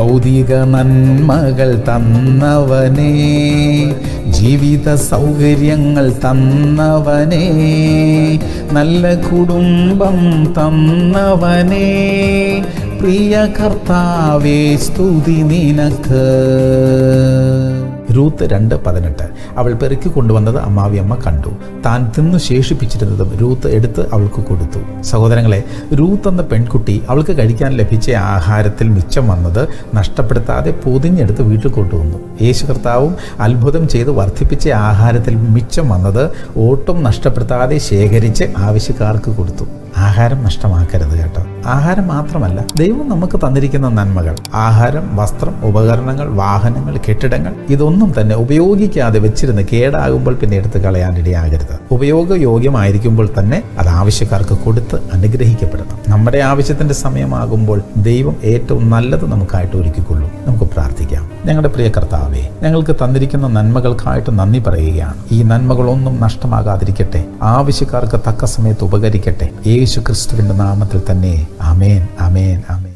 ഭൗതിക നന്മകൾ തന്നവനേ ജീവിത സൗകര്യങ്ങൾ തന്നവനേ നല്ല കുടുംബം തന്നവനേ പ്രിയ കർത്താവേ സ്തുതി നിനക്ക് രൂത്ത് രണ്ട് പതിനെട്ട് അവൾ പെറുക്കി കൊണ്ടുവന്നത് അമ്മാവിയമ്മ കണ്ടു താൻ തിന്നു ശേഷിപ്പിച്ചിരുന്നതും രൂത്ത് എടുത്ത് അവൾക്ക് കൊടുത്തു സഹോദരങ്ങളെ രൂത്ത് എന്ന പെൺകുട്ടി അവൾക്ക് കഴിക്കാൻ ലഭിച്ച ആഹാരത്തിൽ മിച്ചം വന്നത് നഷ്ടപ്പെടുത്താതെ പൊതിഞ്ഞെടുത്ത് വീട്ടിൽ കൊണ്ടുവന്നു യേശു കർത്താവും അത്ഭുതം ചെയ്ത് വർദ്ധിപ്പിച്ച ആഹാരത്തിൽ മിച്ചം വന്നത് ഒട്ടും നഷ്ടപ്പെടുത്താതെ ശേഖരിച്ച് ആവശ്യക്കാർക്ക് കൊടുത്തു ആഹാരം നഷ്ടമാക്കരുത് കേട്ടോ ആഹാരം മാത്രമല്ല ദൈവം നമുക്ക് തന്നിരിക്കുന്ന നന്മകൾ ആഹാരം വസ്ത്രം ഉപകരണങ്ങൾ വാഹനങ്ങൾ കെട്ടിടങ്ങൾ ഇതൊന്നും തന്നെ ഉപയോഗിക്കാതെ വെച്ചിരുന്ന് കേടാകുമ്പോൾ പിന്നെ എടുത്ത് കളയാനിടയാകരുത് ഉപയോഗയോഗ്യമായിരിക്കുമ്പോൾ തന്നെ അത് ആവശ്യക്കാർക്ക് കൊടുത്ത് അനുഗ്രഹിക്കപ്പെടണം നമ്മുടെ ആവശ്യത്തിന്റെ സമയമാകുമ്പോൾ ദൈവം ഏറ്റവും നല്ലത് നമുക്കായിട്ട് ഒരുക്കിക്കൊള്ളും നമുക്ക് പ്രാർത്ഥിക്കാം ഞങ്ങളുടെ പ്രിയ കർത്താവേ ഞങ്ങൾക്ക് തന്നിരിക്കുന്ന നന്മകൾക്കായിട്ട് നന്ദി പറയുകയാണ് ഈ നന്മകളൊന്നും നഷ്ടമാകാതിരിക്കട്ടെ ആവശ്യക്കാർക്ക് തക്ക സമയത്ത് ഉപകരിക്കട്ടെ യേശു ക്രിസ്തുവിന്റെ നാമത്തിൽ തന്നെ അമേൻ അമേൻ അമേൻ